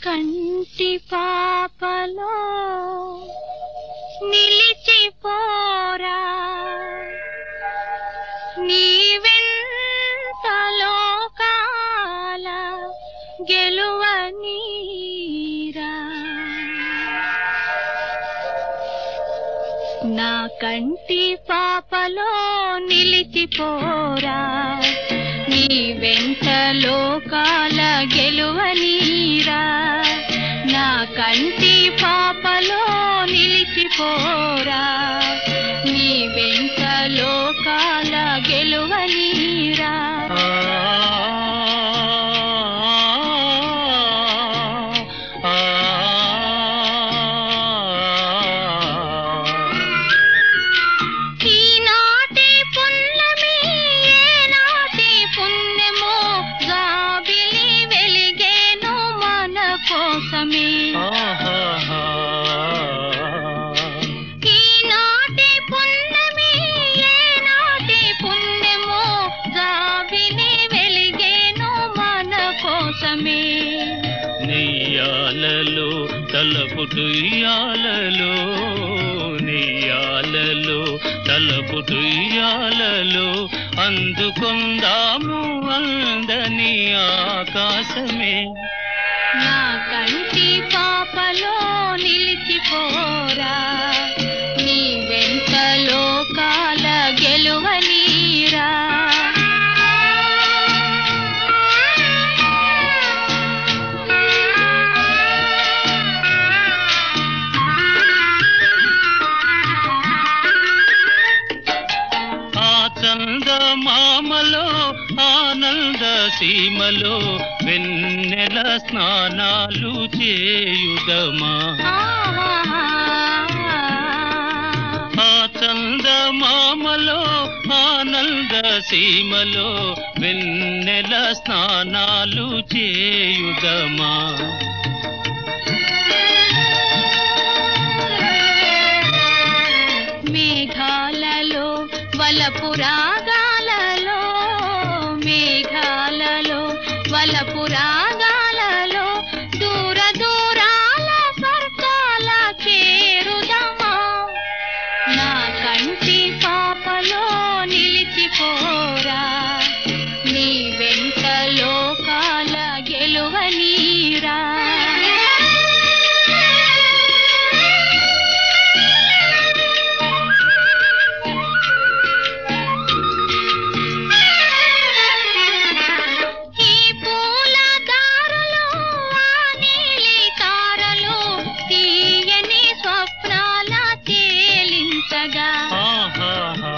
కంటి పాపలో నిలిచిపోరా నీ వెంట లోకాల గెలువనీరా నా కంటి పాపలో నిలిచిపోరా నీ వెంట లోకాల గెలువనీరా నా కంటి పాపలో నిలిచిపోరా నీ వెంట లోకాల గెలువనీరా ఈనాటి పున్నమి ఏనాటి పుణ్యమో జాబిలి వెలిగేను మన కోసమే ఈనాటి పున్నమి ఏనాటి పుణ్యమో జాబిలి వెలిగేను మన కోసమే నెయ్యాలలో తలపుటుయ్యాలలో నెయ్యాలలో తలపుటుయ్యాలలో అందుకొందాము అందని ఆకాశమే నా కంటి పాపలో నిలిచిపోరా నీ వెంట లోకాల గెలువనీరా ఆ చందమామలో ఆనంద సీమలో వెన్నెల స్నానాలు చేయుదమా ఆ చందమామలో ఆనంద సీమలో వెన్నెల స్నానాలు చేయుదమా మేఘాలలో వలపు రాగాలలో మేఘాలలో వలపు రాగాలలో దూర దూరాల స్వర్గాల చేరుదమా నా కంటి పాపలో నిలిచిపోరా నీ వెంట లోకాల గెలువనీరా ఈ పూల దారలో ఆ నీలి తారలో తీయని స్వప్నాల తేలించగా ఆహాహా.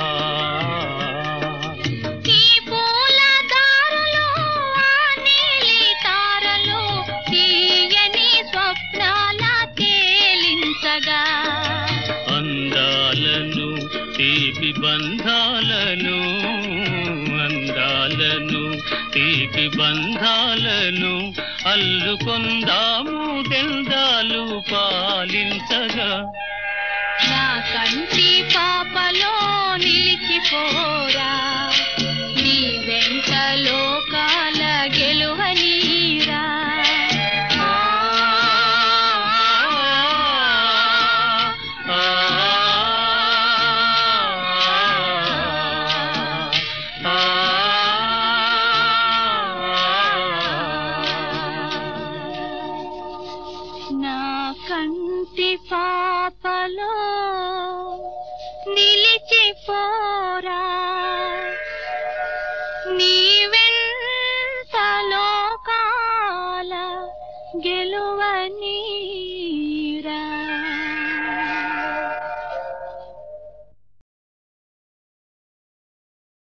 ఈ పూల దారలో ఆ నీలి తారలో తీయని స్వప్నాల తేలించగా అందాలను తీపి బంధాలను అందాలను తీపి బంధాలను అల్లుకొందాము దెల్దాలు పాలించగా నా కంటి పాపలో నిలిచిపోరా నీ వెంట లోకాల గెలువనీరా నా కంటి పాపలో నిలిచిపోరా నీ